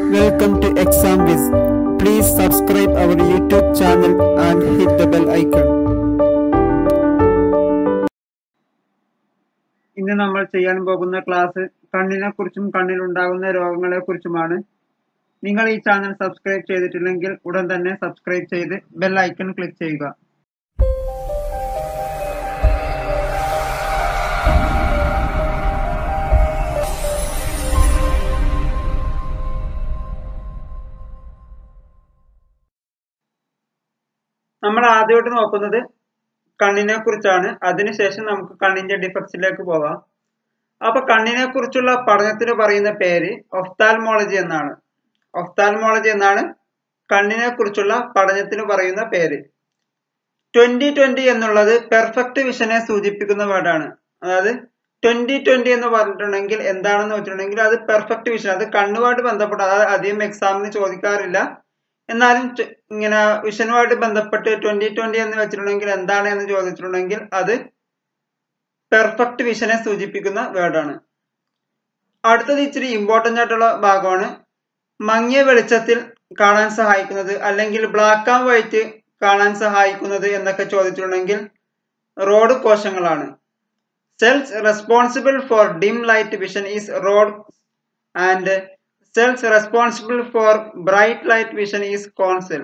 Welcome to Exam Viz. Please subscribe our YouTube channel and hit the bell icon. ഇന്ന് നമ്മൾ ചെയ്യാൻ പോകുന്ന class കണ്ണിനെ കുറിച്ചും കണ്ണിലുണ്ടാകുന്ന രോഗങ്ങളെ കുറിച്ചുമാണ് നിങ്ങൾ ഈ ചാനൽ സബ്സ്ക്രൈബ് ചെയ്തിട്ടില്ലെങ്കിൽ ഉടൻ തന്നെ സബ്സ്ക്രൈബ് ചെയ്ത് ബെൽ ഐക്കൺ ക്ലിക്ക് ചെയ്യുക നമ്മൾ ആദ്യമായിട്ട് നോക്കുന്നത് കണ്ണിനെ കുറിച്ചാണ് അതിനുശേഷം നമുക്ക് കണ്ണിന്റെ ഡിഫക്ട്സിലേക്ക് പോകാം അപ്പൊ കണ്ണിനെ കുറിച്ചുള്ള പഠനത്തിന് പറയുന്ന പേര് ഒഫ്താൽമോളജി എന്നാണ് ഒഫ്താൽമോളജി എന്നാണ് കണ്ണിനെ കുറിച്ചുള്ള പഠനത്തിന് പറയുന്ന പേര് ട്വന്റി ട്വന്റി എന്നുള്ളത് പെർഫെക്റ്റ് വിഷനെ സൂചിപ്പിക്കുന്ന വേർഡാണ് അതായത് ട്വന്റി ട്വന്റി എന്ന് പറഞ്ഞിട്ടുണ്ടെങ്കിൽ എന്താണെന്ന് വെച്ചിട്ടുണ്ടെങ്കിൽ അത് പെർഫെക്റ്റ് വിഷൻ അത് കണ്ണുമായിട്ട് ബന്ധപ്പെട്ട അതായത് അധികം എക്സാമിന് ചോദിക്കാറില്ല എന്നാലും ട്- ഇങ്ങനെ വിഷനുമായിട്ട് ബന്ധപ്പെട്ട് ട്വന്റി ട്വന്റി എന്ന് വെച്ചിട്ടുണ്ടെങ്കിൽ എന്താണ് എന്ന് ചോദിച്ചിട്ടുണ്ടെങ്കിൽ അത് പെർഫെക്റ്റ് വിഷനെ സൂചിപ്പിക്കുന്ന വേർഡാണ് അടുത്തത് ഇച്ചിരി ഇമ്പോർട്ടന്റ് ആയിട്ടുള്ള ഭാഗമാണ് മങ്ങിയ വെളിച്ചത്തിൽ കാണാൻ സഹായിക്കുന്നത് അല്ലെങ്കിൽ ബ്ലാക്ക് ആൻഡ് വൈറ്റ് കാണാൻ സഹായിക്കുന്നത് എന്നൊക്കെ ചോദിച്ചിട്ടുണ്ടെങ്കിൽ റോഡ് കോശങ്ങളാണ് cells responsible for dim light vision is rod and cells responsible for bright light vision is cone cell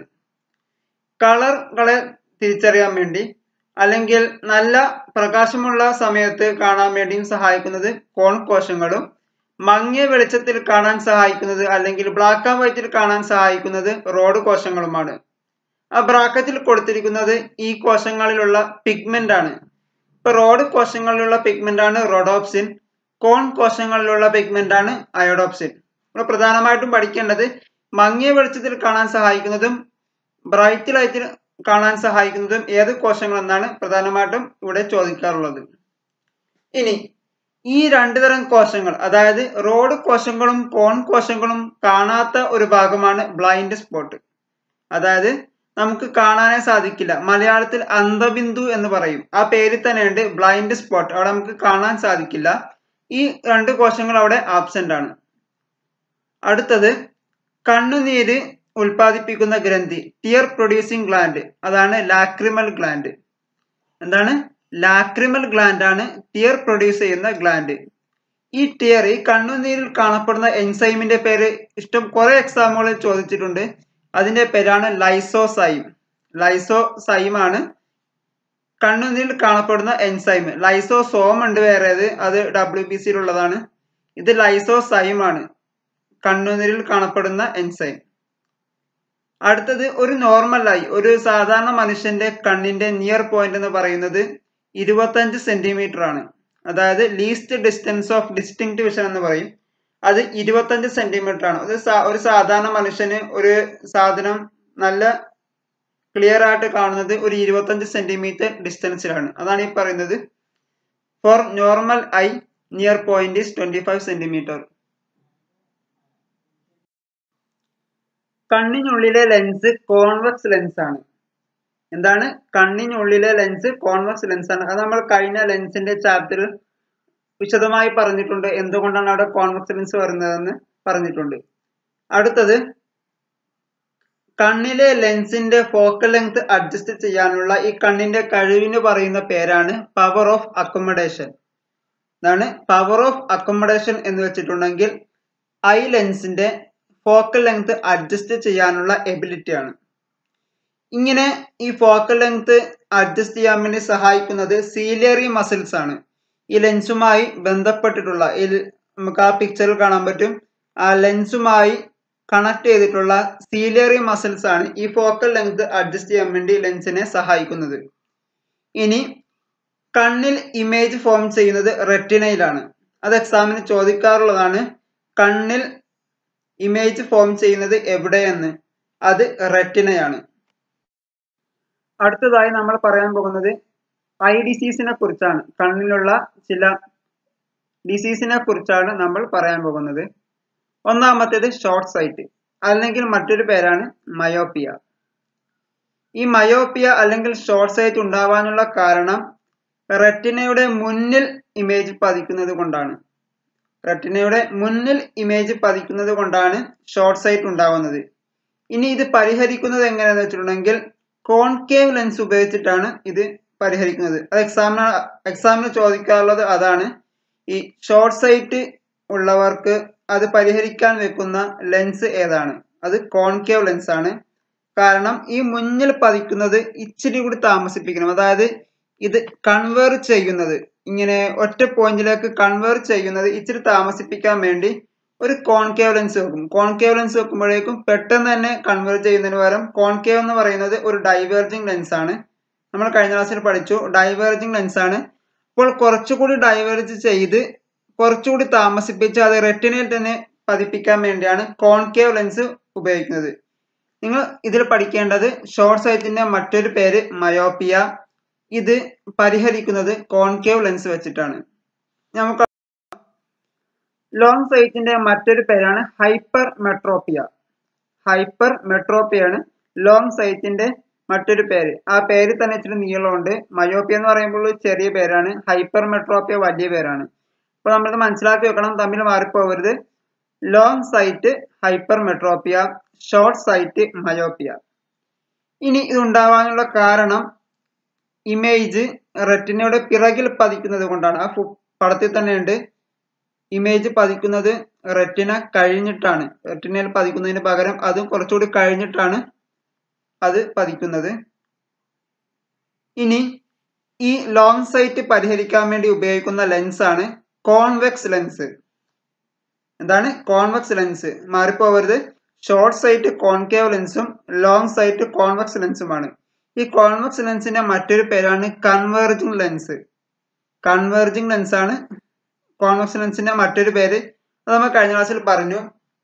കളറുകളെ തിരിച്ചറിയാൻ വേണ്ടി അല്ലെങ്കിൽ നല്ല പ്രകാശമുള്ള സമയത്ത് കാണാൻ വേണ്ടിയും സഹായിക്കുന്നത് കോൺ കോശങ്ങളും മങ്ങിയ വെളിച്ചത്തിൽ കാണാൻ സഹായിക്കുന്നത് അല്ലെങ്കിൽ ബ്ലാക്ക് ആൻഡ് വൈറ്റിൽ കാണാൻ സഹായിക്കുന്നത് റോഡ് കോശങ്ങളുമാണ് ആ ബ്രാക്കറ്റിൽ കൊടുത്തിരിക്കുന്നത് ഈ കോശങ്ങളിലുള്ള പിഗ്മെന്റ് ആണ് ഇപ്പൊ റോഡ് കോശങ്ങളിലുള്ള പിഗ്മെന്റ് ആണ് റോഡോപ്സിൻ കോൺ കോശങ്ങളിലുള്ള പിഗ്മെന്റ് ആണ് അയോഡോപ്സിൻ നമ്മൾ പ്രധാനമായിട്ടും പഠിക്കേണ്ടത് മങ്ങിയ വെളിച്ചത്തിൽ കാണാൻ സഹായിക്കുന്നതും ബ്രൈറ്റ് ലൈറ്റിൽ കാണാൻ സഹായിക്കുന്നതും ഏത് കോശങ്ങൾ എന്നാണ് പ്രധാനമായിട്ടും ഇവിടെ ചോദിക്കാറുള്ളത് ഇനി ഈ രണ്ടു തരം കോശങ്ങൾ അതായത് റോഡ് കോശങ്ങളും കോൺ കോശങ്ങളും കാണാത്ത ഒരു ഭാഗമാണ് ബ്ലൈൻഡ് സ്പോട്ട് അതായത് നമുക്ക് കാണാനേ സാധിക്കില്ല മലയാളത്തിൽ അന്ധബിന്ദു എന്ന് പറയും ആ പേരിൽ തന്നെയുണ്ട് ബ്ലൈൻഡ് സ്പോട്ട് അവിടെ നമുക്ക് കാണാൻ സാധിക്കില്ല ഈ രണ്ട് കോശങ്ങൾ അവിടെ ആബ്സെന്റ് ആണ് അടുത്തത് കണ്ണുനീര് ഉൽപ്പാദിപ്പിക്കുന്ന ഗ്രന്ഥി ടിയർ പ്രൊഡ്യൂസിങ് ഗ്ലാൻഡ് അതാണ് ലാക്രിമൽ ഗ്ലാൻഡ് എന്താണ് ലാക്രിമൽ ഗ്ലാൻഡ് ആണ് ടിയർ പ്രൊഡ്യൂസ് ചെയ്യുന്ന ഗ്ലാൻഡ് ഈ ടിയർ ഈ കണ്ണുനീരിൽ കാണപ്പെടുന്ന എൻസൈമിന്റെ പേര് ഇഷ്ടം കുറെ എക്സാമുകളിൽ ചോദിച്ചിട്ടുണ്ട് അതിന്റെ പേരാണ് ലൈസോസൈം ലൈസോസൈം ആണ് കണ്ണുനീരിൽ കാണപ്പെടുന്ന എൻസൈം ലൈസോസോം ഉണ്ട് വേറേത് അത് ഡബ്ല്യു ബി സിയിലുള്ളതാണ് ഇത് ലൈസോസൈം ആണ് കണ്ണുനീരിൽ കാണപ്പെടുന്ന എൻസൈം അടുത്തത് ഒരു നോർമൽ ആയി ഒരു സാധാരണ മനുഷ്യന്റെ കണ്ണിന്റെ നിയർ പോയിന്റ് എന്ന് പറയുന്നത് ഇരുപത്തഞ്ച് സെന്റിമീറ്റർ ആണ് അതായത് least distance of distinct vision എന്ന് പറയും അത് ഇരുപത്തഞ്ച് സെന്റിമീറ്റർ ആണ് ഒരു സാ- ഒരു സാധാരണ മനുഷ്യന് ഒരു സാധനം നല്ല ക്ലിയർ ആയിട്ട് കാണുന്നത് ഒരു ഇരുപത്തഞ്ച് സെന്റിമീറ്റർ ഡിസ്റ്റൻസിലാണ് അതാണ് ഈ പറയുന്നത് for normal eye near point is twenty five centimetre കണ്ണിനുള്ളിലെ ലെൻസ് കോൺവെക്സ് ലെൻസ് ആണ് എന്താണ് കണ്ണിനുള്ളിലെ ലെൻസ് കോൺവെക്സ് ലെൻസ് ആണ് അത് നമ്മൾ കഴിഞ്ഞ ലെൻസിന്റെ ചാപ്റ്ററിൽ വിശദമായി പറഞ്ഞിട്ടുണ്ട് എന്തുകൊണ്ടാണ് അവിടെ കോൺവെക്സ് ലെൻസ് വരുന്നതെന്ന് പറഞ്ഞിട്ടുണ്ട് അടുത്തത് കണ്ണിലെ ലെൻസിന്റെ ഫോക്കൽ ലെങ്ത് അഡ്ജസ്റ്റ് ചെയ്യാനുള്ള ഈ കണ്ണിന്റെ കഴിവിന് പറയുന്ന പേരാണ് പവർ ഓഫ് അക്കോമഡേഷൻ ഇതാണ് പവർ ഓഫ് അക്കോമഡേഷൻ എന്ന് വെച്ചിട്ടുണ്ടെങ്കിൽ ഐ ലെൻസിന്റെ ഫോക്കൽ ലെങ്ത് അഡ്ജസ്റ്റ് ചെയ്യാനുള്ള എബിലിറ്റി ആണ് ഇങ്ങനെ ഈ ഫോക്കൽ ലെങ്ത് അഡ്ജസ്റ്റ് ചെയ്യാൻ വേണ്ടി സഹായിക്കുന്നത് സീലിയറി മസിൽസ് ആണ് ഈ ലെൻസുമായി ബന്ധപ്പെട്ടിട്ടുള്ള ഈ നമുക്ക് ആ പിക്ചറിൽ കാണാൻ പറ്റും ആ ലെൻസുമായി കണക്ട് ചെയ്തിട്ടുള്ള സീലിയറി മസിൽസ് ആണ് ഈ ഫോക്കൽ ലെങ്ത് അഡ്ജസ്റ്റ് ചെയ്യാൻ വേണ്ടി ലെൻസിനെ സഹായിക്കുന്നത് ഇനി കണ്ണിൽ ഇമേജ് ഫോം ചെയ്യുന്നത് റെറ്റിനയിലാണ് അത് എക്സാമിന് ചോദിക്കാറുള്ളതാണ് കണ്ണിൽ ഇമേജ് ഫോം ചെയ്യുന്നത് എവിടെയെന്ന് അത് റെറ്റിനയാണ് അടുത്തതായി നമ്മൾ പറയാൻ പോകുന്നത് ഐ ഡിസീസിനെ കുറിച്ചാണ് കണ്ണിലുള്ള ചില ഡിസീസിനെ കുറിച്ചാണ് നമ്മൾ പറയാൻ പോകുന്നത് ഒന്നാമത്തേത് ഷോർട്ട് സൈറ്റ് അല്ലെങ്കിൽ മറ്റൊരു പേരാണ് മയോപ്പിയ ഈ മയോപ്പിയ അല്ലെങ്കിൽ ഷോർട്ട് സൈറ്റ് ഉണ്ടാവാനുള്ള കാരണം റെറ്റിനയുടെ മുന്നിൽ ഇമേജ് പതിക്കുന്നത് കൊണ്ടാണ് റെറ്റിനയുടെ മുന്നിൽ ഇമേജ് പതിക്കുന്നത് കൊണ്ടാണ് ഷോർട്ട് സൈറ്റ് ഉണ്ടാവുന്നത് ഇനി ഇത് പരിഹരിക്കുന്നത് എങ്ങനെയാന്ന് വെച്ചിട്ടുണ്ടെങ്കിൽ കോൺകേവ് ലെൻസ് ഉപയോഗിച്ചിട്ടാണ് ഇത് പരിഹരിക്കുന്നത് അത് എക്സാമിന് എക്സാമിന് ചോദിക്കാറുള്ളത് അതാണ് ഈ ഷോർട്ട് സൈറ്റ് ഉള്ളവർക്ക് അത് പരിഹരിക്കാൻ വെക്കുന്ന ലെൻസ് ഏതാണ് അത് കോൺകേവ് ലെൻസ് ആണ് കാരണം ഈ മുന്നിൽ പതിക്കുന്നത് ഇച്ചിരി കൂടി താമസിപ്പിക്കണം അതായത് ഇത് കൺവേർ ചെയ്യുന്നത് ഇങ്ങനെ ഒറ്റ പോയിന്റിലേക്ക് കൺവേർ ചെയ്യുന്നത് ഇച്ചിരി താമസിപ്പിക്കാൻ വേണ്ടി ഒരു കോൺകേവ് ലെൻസ് വെക്കും കോൺകേവ് ലെൻസ് വെക്കുമ്പോഴേക്കും പെട്ടെന്ന് തന്നെ കൺവേർ ചെയ്യുന്നതിന് പകരം കോൺകേവ് എന്ന് പറയുന്നത് ഒരു ഡൈവേർജിങ് ലെൻസ് ആണ് നമ്മൾ കഴിഞ്ഞ ക്ലാസ്സിൽ പഠിച്ചു ഡൈവേർജിങ് ലെൻസ് ആണ് അപ്പോൾ കുറച്ചുകൂടി ഡൈവേർജ് ചെയ്ത് കുറച്ചുകൂടി താമസിപ്പിച്ച് അത് റെറ്റിനയിൽ തന്നെ പതിപ്പിക്കാൻ വേണ്ടിയാണ് കോൺകേവ് ലെൻസ് ഉപയോഗിക്കുന്നത് നിങ്ങൾ ഇതിൽ പഠിക്കേണ്ടത് ഷോർട്ട് സൈറ്റിന്റെ മറ്റൊരു പേര് മയോപ്പിയ ഇത് പരിഹരിക്കുന്നത് കോൺകേവ് ലെൻസ് വെച്ചിട്ടാണ് നമുക്ക് ലോങ് സൈറ്റിന്റെ മറ്റൊരു പേരാണ് ഹൈപ്പർ മെട്രോപ്പിയ ഹൈപ്പർ മെട്രോപ്പിയാണ് ലോങ് സൈറ്റിന്റെ മറ്റൊരു പേര് ആ പേര് തന്നെ ഇച്ചിരി നീളമുണ്ട് മയോപ്പിയ എന്ന് പറയുമ്പോൾ ചെറിയ പേരാണ് ഹൈപ്പർ മെട്രോപ്പിയ വലിയ പേരാണ് അപ്പോൾ നമ്മളിത് മനസ്സിലാക്കി വെക്കണം തമ്മിൽ മാറിപ്പോകരുത് long sight hypermetropia short sight myopia ഇനി ഇത് ഉണ്ടാവാനുള്ള കാരണം ഇമേജ് റെറ്റിനയുടെ പിറകിൽ പതിക്കുന്നത് കൊണ്ടാണ് ആ പടത്തിൽ തന്നെ ഉണ്ട് ഇമേജ് പതിക്കുന്നത് റെറ്റിന കഴിഞ്ഞിട്ടാണ് റെറ്റിനയിൽ പതിക്കുന്നതിന് പകരം അത് കുറച്ചുകൂടി കഴിഞ്ഞിട്ടാണ് അത് പതിക്കുന്നത് ഇനി ഈ ലോങ് സൈറ്റ് പരിഹരിക്കാൻ വേണ്ടി ഉപയോഗിക്കുന്ന ലെൻസ് ആണ് കോൺവെക്സ് ലെൻസ് എന്താണ് കോൺവെക്സ് ലെൻസ് മാറിപ്പോവരുത് ഷോർട്ട് സൈറ്റ് കോൺകേവ് ലെൻസും ലോങ് സൈറ്റ് കോൺവെക്സ് ലെൻസുമാണ് ഈ കോൺവെക്സ് ലെൻസിന്റെ മറ്റൊരു പേരാണ് കൺവേർജിങ് ലെൻസ് കൺവേർജിങ് ലെൻസ് ആണ് കോൺവെക്സ് ലെൻസിന്റെ മറ്റൊരു പേര് അത് നമ്മൾ കഴിഞ്ഞ ക്ലാസ്സിൽ പറഞ്ഞു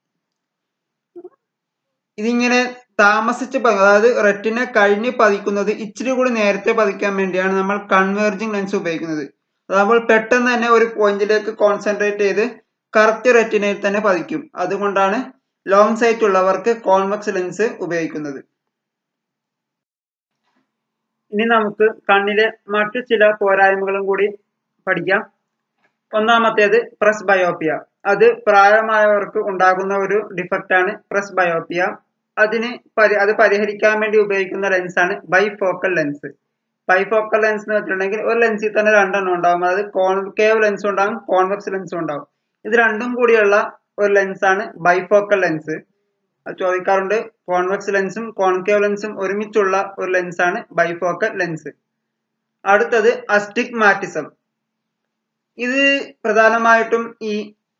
ഇതിങ്ങനെ താമസിച്ച് അതായത് റെറ്റിനെ കഴിഞ്ഞ് പതിക്കുന്നത് ഇച്ചിരി കൂടി നേരത്തെ പതിക്കാൻ വേണ്ടിയാണ് നമ്മൾ കൺവേർജിങ് ലെൻസ് ഉപയോഗിക്കുന്നത് അതാകുമ്പോൾ പെട്ടെന്ന് തന്നെ ഒരു പോയിന്റിലേക്ക് കോൺസെൻട്രേറ്റ് ചെയ്ത് കറക്റ്റ് റെറ്റിനയിൽ തന്നെ പതിക്കും അതുകൊണ്ടാണ് ലോങ് സൈറ്റ് ഉള്ളവർക്ക് കോൺവെക്സ് ലെൻസ് ഉപയോഗിക്കുന്നത് ഇനി നമുക്ക് കണ്ണിലെ മറ്റു ചില പോരായ്മകളും കൂടി പഠിക്കാം ഒന്നാമത്തേത് പ്രസ് ബയോപ്പിയ അത് പ്രായമായവർക്ക് ഉണ്ടാകുന്ന ഒരു ഡിഫക്റ്റ് ആണ് പ്രസ് ബയോപ്പിയ അതിന് പരി അത് പരിഹരിക്കാൻ വേണ്ടി ഉപയോഗിക്കുന്ന ലെൻസാണ് ബൈഫോക്കൽ ലെൻസ് ബൈഫോക്കൽ ലെൻസ് എന്ന് വെച്ചിട്ടുണ്ടെങ്കിൽ ഒരു ലെൻസിൽ തന്നെ രണ്ടെണ്ണം ഉണ്ടാകും അതായത് കോൺകേവ് ലെൻസും ഉണ്ടാകും കോൺവെക്സ് ലെൻസും ഉണ്ടാകും ഇത് രണ്ടും കൂടിയുള്ള ഒരു ലെൻസാണ് ബൈഫോക്കൽ ലെൻസ് അത് ചോദിക്കാറുണ്ട് കോൺവെക്സ് ലെൻസും കോൺകേവ് ലെൻസും ഒരുമിച്ചുള്ള ഒരു ലെൻസാണ് ബൈഫോക്കൽ ലെൻസ് അടുത്തത് അസ്റ്റിഗ്മാറ്റിസം ഇത് പ്രധാനമായിട്ടും ഈ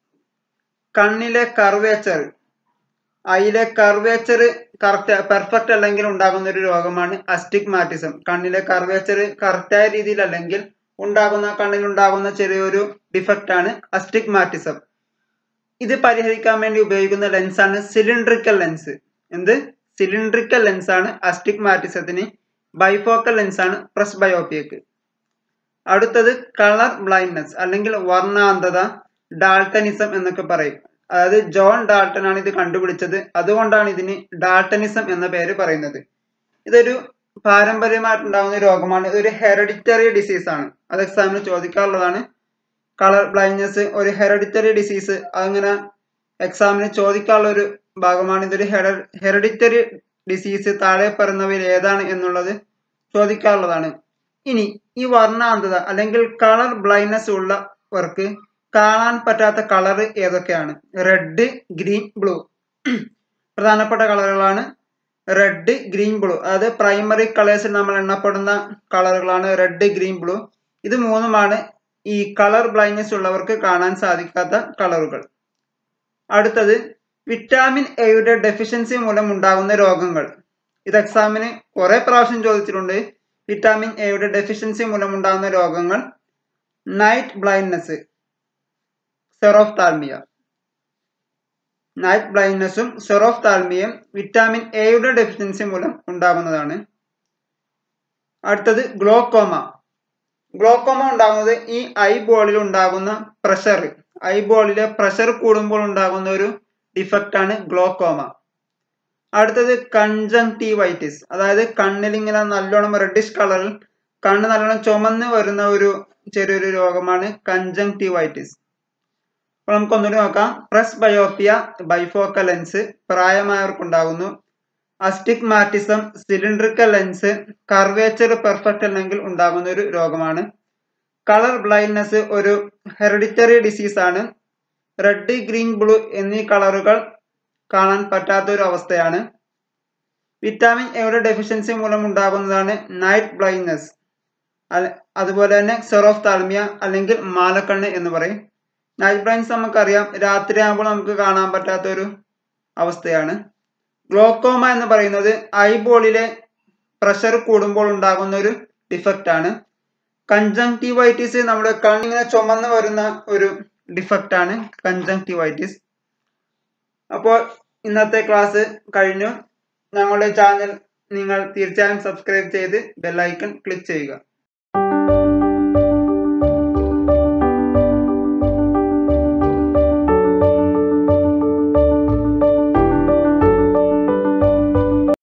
കണ്ണിലെ കർവേച്ചർ ഐയിലെ കർവേച്ചർ കറക്റ്റ് പെർഫെക്റ്റ് അല്ലെങ്കിൽ ഉണ്ടാകുന്ന ഒരു രോഗമാണ് അസ്റ്റിഗ്മാറ്റിസം കണ്ണിലെ കർവേച്ചർ കറക്റ്റായ രീതിയിൽ അല്ലെങ്കിൽ ഉണ്ടാകുന്ന കണ്ണിലുണ്ടാകുന്ന ചെറിയൊരു ഡിഫക്റ്റ് ആണ് അസ്റ്റിഗ്മാറ്റിസം ഇത് പരിഹരിക്കാൻ വേണ്ടി ഉപയോഗിക്കുന്ന ലെൻസാണ് സിലിണ്ട്രിക്കൽ ലെൻസ് എന്ത് സിലിണ്ട്രിക്കൽ ലെൻസ് ആണ് അസ്റ്റിഗ്മാറ്റിസത്തിന് ബൈഫോക്കൽ ലെൻസ് ആണ് പ്രസ് ബയോപ്പിയക്ക് അടുത്തത് കളർ ബ്ലൈൻഡ്നെസ് അല്ലെങ്കിൽ വർണ്ണാന്തത ഡാൾട്ടനിസം എന്നൊക്കെ പറയും അതായത് ജോൺ ഡാൾട്ടൺ ആണ് ഇത് കണ്ടുപിടിച്ചത് അതുകൊണ്ടാണ് ഇതിന് ഡാൾട്ടനിസം എന്ന പേര് പറയുന്നത് ഇതൊരു പാരമ്പര്യമായിട്ടുണ്ടാകുന്ന രോഗമാണ് ഇതൊരു ഹെറിഡിറ്ററി ഡിസീസ് ആണ് അത് എക്സാമിന് ചോദിക്കാറുള്ളതാണ് കളർ ബ്ലൈൻഡ്നെസ് ഒരു ഹെറിഡിറ്ററി ഡിസീസ് അങ്ങനെ എക്സാമിന് ചോദിക്കാനുള്ള ഒരു ഭാഗമാണ് ഇതൊരു ഹെറിഡിറ്ററി ഡിസീസ് താഴെ പറയുന്നവയിൽ ഏതാണ് എന്നുള്ളത് ചോദിക്കാറുള്ളതാണ് ഇനി ഈ വർണ്ണാന്തത അല്ലെങ്കിൽ കളർ ബ്ലൈൻഡ്നെസ് ഉള്ളവർക്ക് കാണാൻ പറ്റാത്ത കളർ ഏതൊക്കെയാണ് റെഡ് ഗ്രീൻ ബ്ലൂ പ്രധാനപ്പെട്ട കളറുകളാണ് റെഡ് ഗ്രീൻ ബ്ലൂ അതായത് പ്രൈമറി കളേഴ്സിൽ നമ്മൾ എണ്ണപ്പെടുന്ന കളറുകളാണ് റെഡ് ഗ്രീൻ ബ്ലൂ ഇത് മൂന്നുമാണ് ഈ കളർ ബ്ലൈൻഡ്നെസ് ഉള്ളവർക്ക് കാണാൻ സാധിക്കാത്ത കളറുകൾ അടുത്തത് വിറ്റാമിൻ എയുടെ ഡെഫിഷ്യൻസി മൂലം ഉണ്ടാകുന്ന രോഗങ്ങൾ ഇത് എക്സാമിന് കുറെ പ്രാവശ്യം ചോദിച്ചിട്ടുണ്ട് വിറ്റാമിൻ എയുടെ ഡെഫിഷ്യൻസി മൂലം ഉണ്ടാകുന്ന രോഗങ്ങൾ night blindness xerophthalmia night ബ്ലൈൻഡ്നെസ്സും സെറോഫ് താൽമിയയും വിറ്റാമിൻ എയുടെ ഡെഫിഷ്യൻസി മൂലം ഉണ്ടാകുന്നതാണ് അടുത്തത് ഗ്ലോക്കോമ ഗ്ലോക്കോമ ഉണ്ടാകുന്നത് ഈ ഐബോളിൽ ഉണ്ടാകുന്ന പ്രഷർ ഐബോളിലെ പ്രഷർ കൂടുമ്പോൾ ഉണ്ടാകുന്ന ഒരു ഡിഫക്റ്റ് ആണ് ഗ്ലോക്കോമ അടുത്തത് കൺജങ്ടീവൈറ്റിസ് അതായത് കണ്ണിൽ ഇങ്ങനെ നല്ലോണം റെഡിഷ് കളറിൽ കണ്ണ് നല്ലോണം ചുമന്ന് വരുന്ന ഒരു ചെറിയൊരു രോഗമാണ് കൺജങ്ടീവൈറ്റിസ് അപ്പോൾ നമുക്ക് ഒന്നുകൂടി നോക്കാം പ്രസ് ബയോപ്പിയ ബൈഫോക്കൽ ലെൻസ് പ്രായമായവർക്കുണ്ടാകുന്നു astigmatism cylindrical lens curvature perfect അല്ലെങ്കിൽ ഉണ്ടാകുന്ന ഒരു രോഗമാണ് കളർ ബ്ലൈൻഡ്നെസ് ഒരു ഹെറിഡിറ്ററി ഡിസീസ് ആണ് റെഡ് ഗ്രീൻ ബ്ലൂ എന്നീ കളറുകൾ കാണാൻ പറ്റാത്ത ഒരു അവസ്ഥയാണ് വിറ്റാമിൻ എയുടെ ഡെഫിഷ്യൻസി മൂലം ഉണ്ടാകുന്നതാണ് നൈറ്റ് ബ്ലൈൻഡ്നെസ് അതുപോലെ തന്നെ സെറോഫ്താൽമിയ അല്ലെങ്കിൽ മാലക്കണ്ണ് എന്ന് പറയും നൈറ്റ് ബ്ലൈൻഡ്സ് നമുക്കറിയാം രാത്രിയാകുമ്പോൾ നമുക്ക് കാണാൻ പറ്റാത്ത ഒരു അവസ്ഥയാണ് ഗ്ലോക്കോമ എന്ന് പറയുന്നത് ഐബോളിലെ പ്രഷർ കൂടുമ്പോൾ ഉണ്ടാകുന്ന ഒരു ഡിഫക്റ്റ് ആണ് കൺജങ്ക്ടിവൈറ്റിസ് നമ്മുടെ കണ്ണിങ്ങനെ ചുമന്ന് വരുന്ന ഒരു ഡിഫക്റ്റ് ആണ് കൺജങ്ക്ടിവൈറ്റിസ് അപ്പോൾ ഇന്നത്തെ ക്ലാസ് കഴിഞ്ഞു ഞങ്ങളുടെ ചാനൽ നിങ്ങൾ തീർച്ചയായും സബ്സ്ക്രൈബ് ചെയ്ത് ബെല്ലൈക്കൺ ക്ലിക്ക് ചെയ്യുക